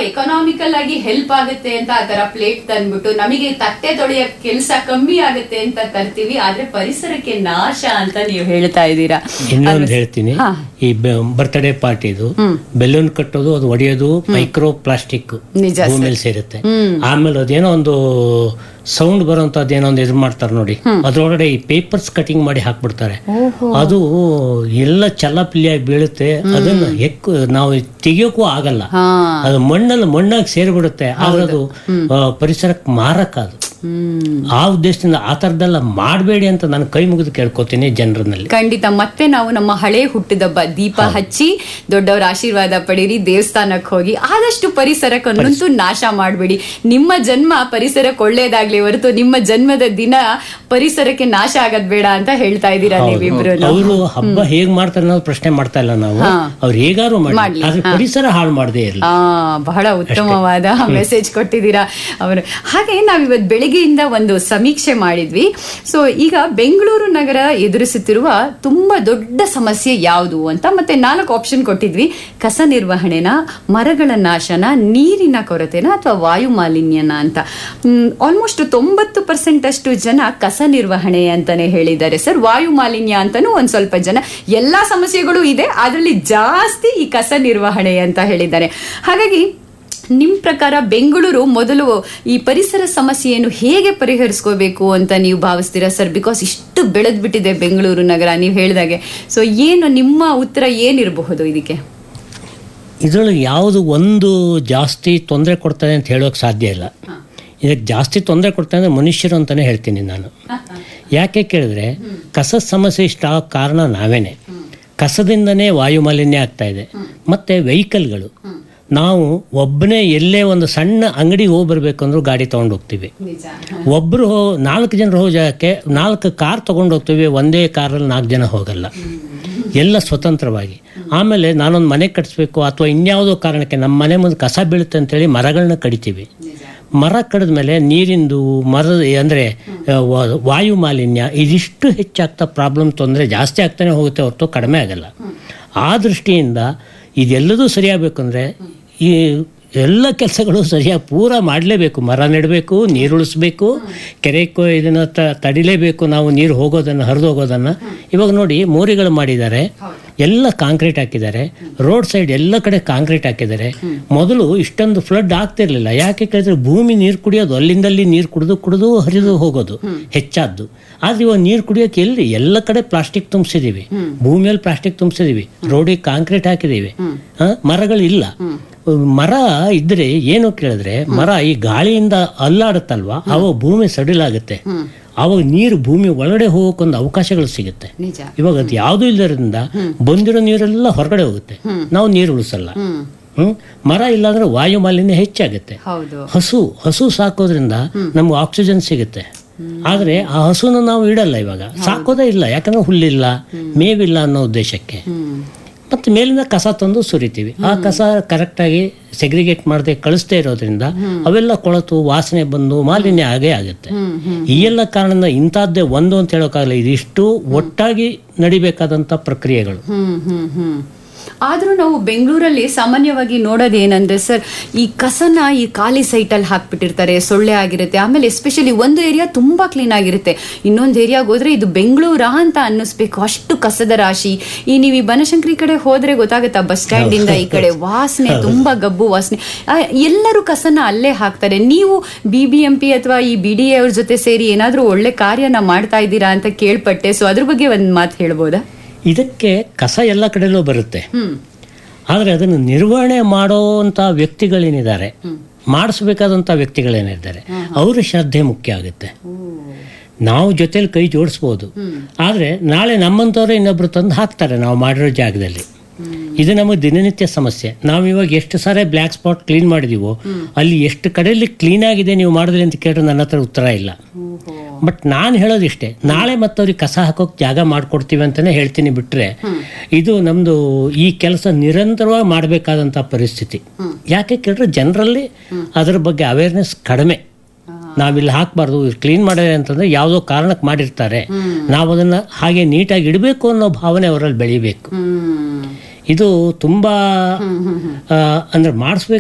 economical ಆಗಿ help ಆಗುತ್ತೆ ಅಂತ ಆ ತರ ಪ್ಲೇಟ್ ತಂದ್ಬಿಟ್ಟು ನಮಗೆ ತಟ್ಟೆ ತೊಳೆಯ ಕೆಲಸ ಕಮ್ಮಿ ಆಗುತ್ತೆ ಅಂತ ತರ್ತೀವಿ ಆದ್ರೆ ಪರಿಸರಕ್ಕೆ ನಾಶ ಅಂತ ನೀವು ಹೇಳ್ತಾ ಇದ್ದೀರಾ ಇನ್ನೊಂದು ಹೇಳ್ತೀನಿ ಈ ಬರ್ತ್ಡೇ ಪಾರ್ಟಿದು ಬೆಲೂನ್ ಕಟ್ಟೋದು ಅದು ಒಡೆಯೋದು ಮೈಕ್ರೋ ಪ್ಲಾಸ್ಟಿಕ್ ನಿಜ ಭೂಮಿಲಿ ಸೇರುತ್ತೆ ಆಮೇಲೆ ಅದೇನೋ ಒಂದು ಸೌಂಡ್ ಬರೋಂಥದ್ದು ಏನೋ ಒಂದು ಇದು ಮಾಡ್ತಾರೆ ನೋಡಿ ಅದ್ರೊಳಗಡೆ ಈ ಪೇಪರ್ಸ್ ಕಟಿಂಗ್ ಮಾಡಿ ಹಾಕ್ಬಿಡ್ತಾರೆ ಅದು ಎಲ್ಲ ಚಲ್ಲಪಿಲ್ಲಿಯಾಗಿ ಬೀಳುತ್ತೆ ಅದನ್ನ ಹೆಕ್ಕು ನಾವು ತೆಗಿಯೋಕ್ಕೂ ಆಗಲ್ಲ ಹಾ ಅದು ಮಣ್ಣಲ್ಲಿ ಮಣ್ಣಾಗಿ ಸೇರಿಬಿಡುತ್ತೆ ಆದ್ರೆ ಅದು ಆ, ಪರಿಸರಕ್ಕೆ ಮಾರಕ ಅದು ಹ್ಮ್ ಆ ಉದ್ದೇಶದಿಂದ ಆ ಥರದ್ದೆಲ್ಲ ಮಾಡಬೇಡಿ ಅಂತ ನಾನು ಕೈ ಮುಗಿದು ಕೇಳ್ಕೊತೀನಿ ಜನರಲ್ಲಿ ಖಂಡಿತ ಮತ್ತೆ ನಾವು ನಮ್ಮ ಹಳೆ ಹುಟ್ಟಿದಬ್ಬ ದೀಪ ಹಚ್ಚಿ ದೊಡ್ಡವರ ಆಶೀರ್ವಾದ ಪಡೀರಿ ದೇವಸ್ಥಾನಕ್ಕೆ ಹೋಗಿ ಆದಷ್ಟು ಪರಿಸರಕ್ಕನ್ನಂತೂ ನಾಶ ಮಾಡಬೇಡಿ ನಿಮ್ಮ ಜನ್ಮ ಪರಿಸರಕ್ಕೆ ಒಳ್ಳೇದಾಗ್ಲಿ ಹೊರತು ನಿಮ್ಮ ಜನ್ಮದ ದಿನ ಪರಿಸರಕ್ಕೆ ನಾಶ ಆಗದ್ ಬೇಡ ಅಂತ ಹೇಳ್ತಾ ಇದ್ದೀರಾ ನೀವಿಬ್ರು ಅವರು ಹಬ್ಬ ಹೇಗ್ ಮಾಡ್ತಾರೆ ಅನ್ನೋದು ಪ್ರಶ್ನೆ ಮಾಡ್ತಾ ಇಲ್ಲ ನಾವು ಅವ್ರು ಹೇಗಾರು ಮಾಡಿ ಆದ್ರೆ ಪರಿಸರ ಹಾಳು ಮಾಡದೇ ಇರಲಿ ಆ ಬಹಳ ಉತ್ತಮವಾದ ಮೆಸೇಜ್ ಕೊಟ್ಟಿದ್ದೀರಾ ಅವರು ಹಾಗೆ ನಾವಿವತ್ತು ಬೆಳಿಗ್ಗೆಯಿಂದ ಒಂದು ಸಮೀಕ್ಷೆ ಮಾಡಿದ್ವಿ ಸೊ ಈಗ ಬೆಂಗಳೂರು ನಗರ ಎದುರಿಸುತ್ತಿರುವ ತುಂಬಾ ದೊಡ್ಡ ಸಮಸ್ಯೆ ಯಾವುದು ಅಂತ ಮತ್ತೆ ನಾಲ್ಕು ಆಪ್ಷನ್ ಕೊಟ್ಟಿದ್ವಿ ಕಸ ನಿರ್ವಹಣೆನ ಮರಗಳ ನಾಶನ ನೀರಿನ ಕೊರತೆನ ಅಥವಾ ವಾಯು ಮಾಲಿನ್ಯನ ಅಂತ ಆಲ್ಮೋಸ್ಟ್ ತೊಂಬತ್ತು ಪರ್ಸೆಂಟ್ ಅಷ್ಟು ಜನ ಕಸ ನಿರ್ವಹಣೆ ಅಂತಾನೆ ಹೇಳಿದ್ದಾರೆ ಸರ್ ವಾಯು ಮಾಲಿನ್ಯ ಅಂತಾನೂ ಒಂದ್ ಸ್ವಲ್ಪ ಜನ ಎಲ್ಲಾ ಸಮಸ್ಯೆಗಳು ಇದೆ ಅದರಲ್ಲಿ ಜಾಸ್ತಿ ಈ ಕಸ ನಿರ್ವಹಣೆ ಅಂತ ಹೇಳಿದ್ದಾರೆ ಹಾಗಾಗಿ ನಿಮ್ ಪ್ರಕಾರ ಬೆಂಗಳೂರು ಮೊದಲು ಈ ಪರಿಸರ ಸಮಸ್ಯೆಯನ್ನು ಹೇಗೆ ಪರಿಹರಿಸ್ಕೋಬೇಕು ಅಂತ ನೀವು ಭಾವಿಸ್ತೀರಾ ಸರ್ ಬಿಕಾಸ್ ಇಷ್ಟು ಬೆಳೆದ್ಬಿಟ್ಟಿದೆ ಬೆಂಗಳೂರು ನಗರ ನೀವು ಹೇಳಿದಾಗೆ ಸೊ ಏನು ನಿಮ್ಮ ಉತ್ತರ ಏನಿರಬಹುದು ಇದಕ್ಕೆ ಇದ್ರೊಳಗೆ ಯಾವುದು ಒಂದು ಜಾಸ್ತಿ ತೊಂದರೆ ಕೊಡ್ತದೆ ಅಂತ ಹೇಳೋಕೆ ಸಾಧ್ಯ ಇಲ್ಲ ಇದಕ್ಕೆ ಜಾಸ್ತಿ ತೊಂದರೆ ಕೊಡ್ತಾರೆ ಅಂದರೆ ಮನುಷ್ಯರು ಅಂತಲೇ ಹೇಳ್ತೀನಿ ನಾನು ಯಾಕೆ ಕೇಳಿದ್ರೆ ಕಸದ ಸಮಸ್ಯೆ ಇಷ್ಟ ಆಗೋ ಕಾರಣ ನಾವೇನೆ ಕಸದಿಂದನೇ ವಾಯು ಮಾಲಿನ್ಯ ಆಗ್ತಾ ಇದೆ ಮತ್ತು ವೆಹಿಕಲ್ಗಳು ನಾವು ಒಬ್ಬನೇ ಎಲ್ಲೇ ಒಂದು ಸಣ್ಣ ಅಂಗಡಿಗೆ ಹೋಗಿ ಬರಬೇಕು ಅಂದ್ರೂ ಗಾಡಿ ತೊಗೊಂಡು ಹೋಗ್ತೀವಿ ಒಬ್ಬರು ನಾಲ್ಕು ಜನರು ಹೋಗೋ ಜಾಗಕ್ಕೆ ನಾಲ್ಕು ಕಾರ್ ತೊಗೊಂಡು ಹೋಗ್ತೀವಿ ಒಂದೇ ಕಾರಲ್ಲಿ ನಾಲ್ಕು ಜನ ಹೋಗಲ್ಲ ಎಲ್ಲ ಸ್ವತಂತ್ರವಾಗಿ ಆಮೇಲೆ ನಾನೊಂದು ಮನೆ ಕಟ್ಟಿಸ್ಬೇಕು ಅಥವಾ ಇನ್ಯಾವುದೋ ಕಾರಣಕ್ಕೆ ನಮ್ಮ ಮನೆ ಮುಂದೆ ಕಸ ಬೀಳುತ್ತೆ ಅಂತೇಳಿ ಮರಗಳನ್ನ ಕಡಿತೀವಿ ಮರ ಕಡಿದ ಮೇಲೆ ನೀರಿಂದು ಮರದ ಅಂದರೆ ವಾಯು ಮಾಲಿನ್ಯ ಇದಿಷ್ಟು ಹೆಚ್ಚಾಗ್ತಾ ಪ್ರಾಬ್ಲಮ್ ತೊಂದರೆ ಜಾಸ್ತಿ ಆಗ್ತಾನೆ ಹೋಗುತ್ತೆ ಹೊರತು ಕಡಿಮೆ ಆಗಲ್ಲ ಆ ದೃಷ್ಟಿಯಿಂದ ಇದೆಲ್ಲದೂ ಸರಿಯಾಗಬೇಕಂದ್ರೆ ಈ ಎಲ್ಲ ಕೆಲಸಗಳು ಸರಿಯಾಗಿ ಪೂರ ಮಾಡಲೇಬೇಕು ಮರ ನೆಡಬೇಕು ನೀರು ಉಳಿಸ್ಬೇಕು ಕೆರೆ ಕೊ ಇದನ್ನು ತ ತಡಿಲೇಬೇಕು ನಾವು ನೀರು ಹೋಗೋದನ್ನು ಹರಿದು ಹೋಗೋದನ್ನು ಇವಾಗ ನೋಡಿ ಮೋರಿಗಳು ಮಾಡಿದ್ದಾರೆ ಎಲ್ಲ ಕಾಂಕ್ರೀಟ್ ಹಾಕಿದ್ದಾರೆ ರೋಡ್ ಸೈಡ್ ಎಲ್ಲ ಕಡೆ ಕಾಂಕ್ರೀಟ್ ಹಾಕಿದ್ದಾರೆ ಮೊದಲು ಇಷ್ಟೊಂದು ಫ್ಲಡ್ ಆಗ್ತಿರ್ಲಿಲ್ಲ ಯಾಕೆ ಕೇಳಿದ್ರೆ ಭೂಮಿ ನೀರು ಕುಡಿಯೋದು ಅಲ್ಲಿಂದಲ್ಲಿ ನೀರು ಕುಡಿದು ಕುಡಿದು ಹರಿದು ಹೋಗೋದು ಹೆಚ್ಚಾದ್ದು ಆದ್ರೆ ಇವಾಗ ನೀರು ಕುಡಿಯೋಕೆ ಎಲ್ಲಿ ಎಲ್ಲ ಕಡೆ ಪ್ಲಾಸ್ಟಿಕ್ ತುಂಬಿಸಿದೀವಿ ಭೂಮಿಯಲ್ಲಿ ಪ್ಲಾಸ್ಟಿಕ್ ತುಂಬಿಸಿದೀವಿ ರೋಡಿಗೆ ಕಾಂಕ್ರೀಟ್ ಹಾಕಿದೀವಿ ಆ, ಮರಗಳಿಲ್ಲ ಮರ ಇದ್ರೆ ಏನು ಕೇಳಿದ್ರೆ ಮರ ಈ ಗಾಳಿಯಿಂದ ಅಲ್ಲಾಡುತ್ತಲ್ವಾ ಅವಾಗ ಭೂಮಿ ಸಡಿಲಾಗುತ್ತೆ ಅವಾಗ ನೀರು ಭೂಮಿ ಒಳಗಡೆ ಹೋಗೋಕೊಂದು ಅವಕಾಶಗಳು ಸಿಗುತ್ತೆ ನಿಜ ಇವಾಗ ಅದು ಯಾವುದೂ ಇಲ್ಲದ್ರಿಂದ ಬಂದಿರೋ ನೀರೆಲ್ಲ ಹೊರಗಡೆ ಹೋಗುತ್ತೆ ನಾವು ನೀರು ಉಳಿಸಲ್ಲ ಹ್ಮ್ ಮರ ಇಲ್ಲಾಂದ್ರೆ ವಾಯು ಮಾಲಿನ್ಯ ಹೆಚ್ಚಾಗುತ್ತೆ ಹೌದು ಹಸು ಹಸು ಸಾಕೋದ್ರಿಂದ ನಮ್ಗೆ ಆಕ್ಸಿಜನ್ ಸಿಗುತ್ತೆ ಆದ್ರೆ ಆ ಹಸುನ ನಾವು ಇಡಲ್ಲ ಇವಾಗ ಸಾಕೋದೇ ಇಲ್ಲ ಯಾಕಂದ್ರೆ ಹುಲ್ಲಿಲ್ಲ ಮೇವಿಲ್ಲ ಅನ್ನೋ ಉದ್ದೇಶಕ್ಕೆ ಮತ್ತೆ ಮೇಲಿಂದ ಕಸ ತಂದು ಸುರಿತೀವಿ ಆ ಕಸ ಕರೆಕ್ಟಾಗಿ ಸೆಗ್ರಿಗೇಟ್ ಮಾಡದೆ ಕಳಿಸ್ದೇ ಇರೋದ್ರಿಂದ ಅವೆಲ್ಲ ಕೊಳತು ವಾಸನೆ ಬಂದು ಮಾಲಿನ್ಯ ಆಗೇ ಆಗುತ್ತೆ ಈ ಎಲ್ಲ ಕಾರಣದಿಂದ ಇಂಥದ್ದೇ ಒಂದು ಅಂತ ಹೇಳೋಕ್ಕಾಗಲ್ಲ ಇದಿಷ್ಟು ಒಟ್ಟಾಗಿ ನಡಿಬೇಕಾದಂಥ ಪ್ರಕ್ರಿಯೆಗಳು ಹ್ಮ್ ಹ್ಮ್ ಹ್ಮ್ ಆದ್ರೂ ನಾವು ಬೆಂಗಳೂರಲ್ಲಿ ಸಾಮಾನ್ಯವಾಗಿ ನೋಡೋದು ಏನಂದ್ರೆ ಸರ್ ಈ ಕಸನ ಈ ಖಾಲಿ ಸೈಟಲ್ಲಿ ಹಾಕ್ಬಿಟ್ಟಿರ್ತಾರೆ ಸೊಳ್ಳೆ ಆಗಿರುತ್ತೆ ಆಮೇಲೆ ಎಸ್ಪೆಷಲಿ ಒಂದು ಏರಿಯಾ ತುಂಬಾ ಕ್ಲೀನ್ ಆಗಿರುತ್ತೆ ಇನ್ನೊಂದು ಏರಿಯಾಗೆ ಹೋದ್ರೆ ಇದು ಬೆಂಗಳೂರಾ ಅಂತ ಅನ್ನಿಸ್ಬೇಕು ಅಷ್ಟು ಕಸದ ರಾಶಿ ಈ ನೀವು ಈ ಬನಶಂಕರಿ ಕಡೆ ಹೋದ್ರೆ ಗೊತ್ತಾಗುತ್ತಾ ಬಸ್ ಸ್ಟ್ಯಾಂಡ್ ಇಂದ ಈ ಕಡೆ ವಾಸನೆ ತುಂಬಾ ಗಬ್ಬು ವಾಸನೆ ಆ, ಎಲ್ಲರೂ ಕಸನ ಅಲ್ಲೇ ಹಾಕ್ತಾರೆ ನೀವು ಬಿ ಬಿ ಎಂ ಪಿ ಅಥವಾ ಈ ಬಿ ಡಿ ಎ ಅವ್ರ ಜೊತೆ ಸೇರಿ ಏನಾದ್ರೂ ಒಳ್ಳೆ ಕಾರ್ಯನ ಮಾಡ್ತಾ ಇದ್ದೀರಾ ಅಂತ ಕೇಳ್ಪಟ್ಟೆ ಸೊ ಅದ್ರ ಬಗ್ಗೆ ಒಂದ್ ಮಾತು ಹೇಳ್ಬೋದಾ ಇದಕ್ಕೆ ಕಸ ಎಲ್ಲ ಕಡೆಯಲ್ಲೂ ಬರುತ್ತೆ ಹ್ಮ್ ಆದರೆ ಅದನ್ನು ನಿರ್ವಹಣೆ ಮಾಡೋವಂಥ ವ್ಯಕ್ತಿಗಳೇನಿದ್ದಾರೆ ಮಾಡಿಸ್ಬೇಕಾದಂಥ ವ್ಯಕ್ತಿಗಳೇನಿದ್ದಾರೆ ಅವರ ಶ್ರದ್ಧೆ ಮುಖ್ಯ ಆಗುತ್ತೆ ನಾವು ಜೊತೆಲಿ ಕೈ ಜೋಡಿಸ್ಬೋದು ಆದರೆ ನಾಳೆ ನಮ್ಮಂಥವ್ರು ಇನ್ನೊಬ್ರು ತಂದು ಹಾಕ್ತಾರೆ ನಾವು ಮಾಡಿರೋ ಜಾಗದಲ್ಲಿ ಇದು ನಮಗೆ ದಿನನಿತ್ಯ ಸಮಸ್ಯೆ ನಾವು ಇವಾಗ ಎಷ್ಟು ಸಾರಿ ಬ್ಲ್ಯಾಕ್ ಸ್ಪಾಟ್ ಕ್ಲೀನ್ ಮಾಡಿದೀವೋ ಅಲ್ಲಿ ಎಷ್ಟು ಕಡೆಯಲ್ಲಿ ಕ್ಲೀನ್ ಆಗಿದೆ ನೀವು ಮಾಡಿದ್ರಿ ಅಂತ ಕೇಳಿದ್ರೆ ನನ್ನ ಹತ್ರ ಉತ್ತರ ಇಲ್ಲ ಬಟ್ ನಾನು ಹೇಳೋದಿಷ್ಟೇ ನಾಳೆ ಮತ್ತವ್ರಿಗೆ ಕಸ ಹಾಕೋಕೆ ಜಾಗ ಮಾಡ್ಕೊಡ್ತೀವಿ ಅಂತಾನೆ ಹೇಳ್ತೀನಿ ಬಿಟ್ರೆ ಇದು ನಮ್ದು ಈ ಕೆಲಸ ನಿರಂತರವಾಗಿ ಮಾಡಬೇಕಾದಂಥ ಪರಿಸ್ಥಿತಿ ಯಾಕೆ ಕೇಳಿದ್ರೆ ಜನರಲ್ಲಿ ಅದರ ಬಗ್ಗೆ ಅವೇರ್ನೆಸ್ ಕಡಿಮೆ ನಾವಿಲ್ಲಿ ಹಾಕಬಾರ್ದು ಕ್ಲೀನ್ ಮಾಡಿದ್ರೆ ಅಂತಂದ್ರೆ ಯಾವುದೋ ಕಾರಣಕ್ಕೆ ಮಾಡಿರ್ತಾರೆ ನಾವು ಅದನ್ನ ಹಾಗೆ ನೀಟಾಗಿ ಇಡಬೇಕು ಅನ್ನೋ ಭಾವನೆ ಅವರಲ್ಲಿ ಬೆಳಿಬೇಕು ಹ್ಮ್ ಇದು ತುಂಬಾ ಆ, ಅಂದ್ರೆ ಮಾಡಿಸ್ಬೇಕು